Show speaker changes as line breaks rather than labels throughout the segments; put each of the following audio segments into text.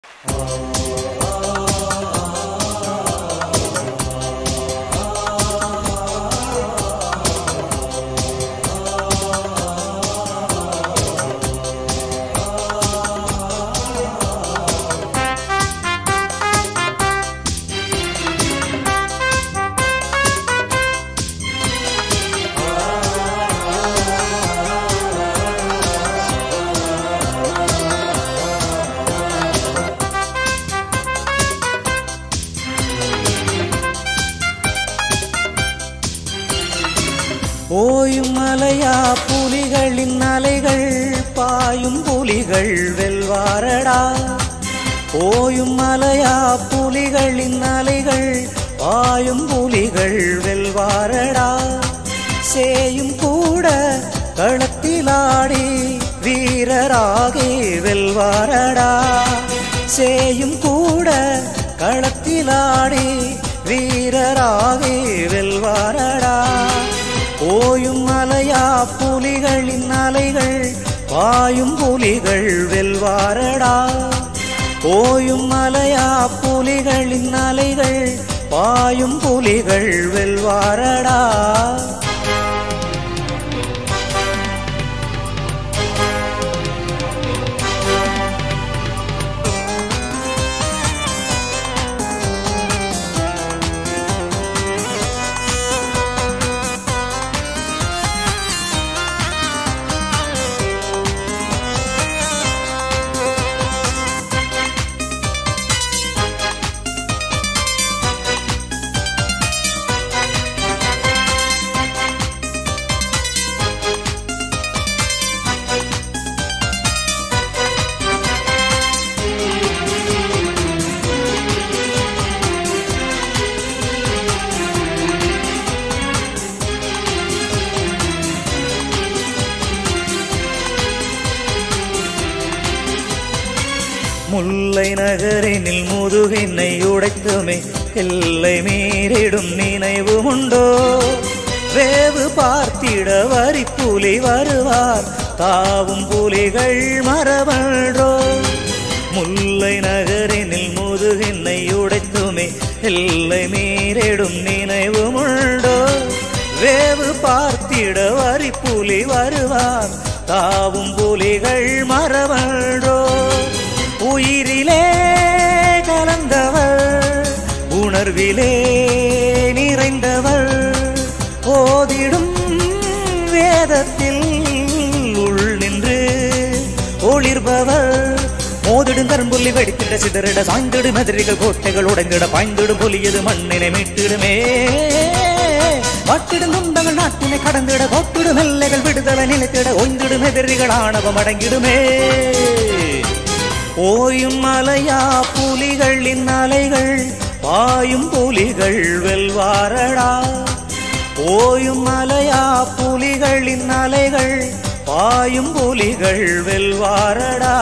ஓயும் மலையா புலிகளின் அலைகள் பாயும் புலிகள் வெல்வாரடா ஓயும் மலையா புலிகளின் அலைகள் பாயும் புலிகள் வெல்வாரடா சேயும் கூட களத்திலாடி வீரராகி வெல்வாரடா சேயும் கூட களத்திலாடி வீரராகி வெல்வாரடா ஓயும் மலையா புலிகளின் அலைகள் பாயும் புலிகள் வெல்வாரடா ஓயும் மலையா புலிகளின் அலைகள் பாயும் புலிகள் வெல்வாரடா முல்லை நகரினில் முதுகினை உடைத்துமே எல்லை மீறிடும் நினைவு உண்டோ வேவு பார்த்திட வரி புலி வருவார் தாவும் புலிகள் மரபன்றோ முல்லை நகரினில் முதுகினை உடைத்துமே எல்லை மீறிடும் நினைவு உண்டோ வேவு பார்த்திட வரி புலி வருவார் தாவும் புலிகள் மரபன்றோ உயிரிலே கலந்தவர் உணர்விலே நிறைந்தவர் ஓதிடும் வேதத்தில் உள் நின்று ஒளிர்பவர் மோதிடும் கரும்புள்ளி வெடித்திட சிதறிட சாய்ந்திடும் எதிரிகள் கோட்டைகள் உடைந்திட பாய்ந்திடும் புலியது மண்ணினை மீட்டிடுமே பட்டிடும் துண்டங்கள் நாட்டினை கடந்திட போட்டிடும் எல்லைகள் விடுதலை நிலைத்திட ஓய்ந்திடும் எதிரிகள் ஆணவம் அடங்கிடுமே ஓயும் மலையா புலிகளின் அலைகள் பாயும் புலிகள் வெல்வாரடா ஓயும் மலையா புலிகளின் அலைகள் பாயும் புலிகள் வெல்வாரடா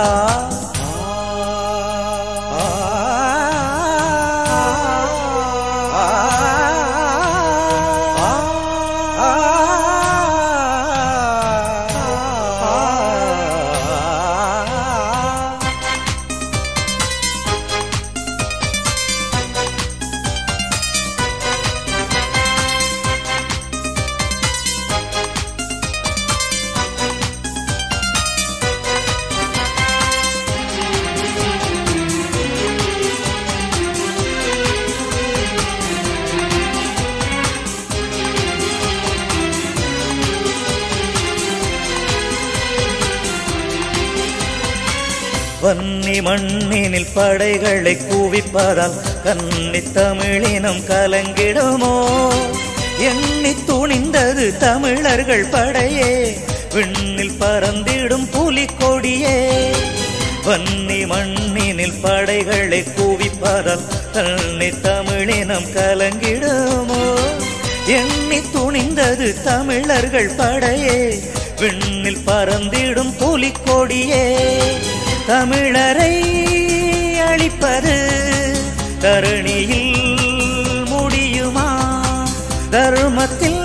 வன்னி மண்ணினில் படைகளை குவிப்பதால் கன்னி தமிழினம் கலங்கிடுமோ எண்ணி துணிந்தது தமிழர்கள் படையே விண்ணில் பறந்திடும் புலிக்கொடியே வன்னி மண்ணினில் படைகளை குவிப்பதால் கன்னி தமிழினம் கலங்கிடுமோ எண்ணி துணிந்தது தமிழர்கள் படையே விண்ணில் பறந்திடும் புலிக்கொடியே தமிழரை அழிப்பது தரணியில் முடியுமா தர்மத்தில்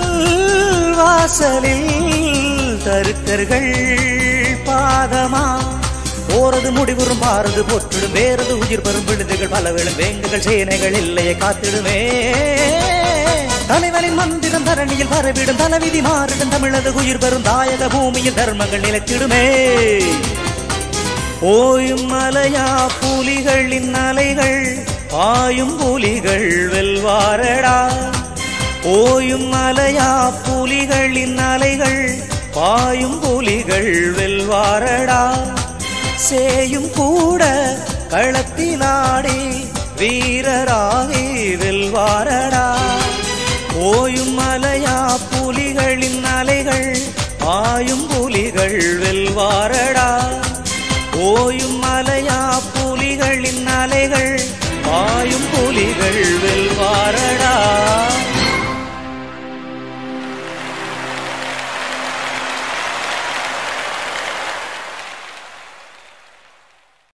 வாசலில் தருக்கர்கள் பாதமா போறது முடிவுறும் பாரது போற்றிடும் வேறது உயிர் பெறும் விடுதுகள் பல வேளும் வேங்குகள் சேனைகள் இல்லையை காத்திடுமே தலைவனின் மந்திரம் தரணியில் பரவிடும் தலைவிதி மாறிடும் தமிழது உயிர் பெறும் தாயக பூமியில் தர்மங்கள் நிலைத்திடுமே ஓயும் மலையா புலிகளின் அலைகள் பாயும் புலிகள் வெல்வாரடா ஓயும் மலையா புலிகளின் அலைகள் பாயும் புலிகள் வெல்வாரடா சேயும் கூட களத்திலாடி வீரராகி வெல்வாரடா ஓயும் மலையா புலிகளின் அலைகள் பாயும் புலிகள் வெல்வாரடா ஓயும் மலையா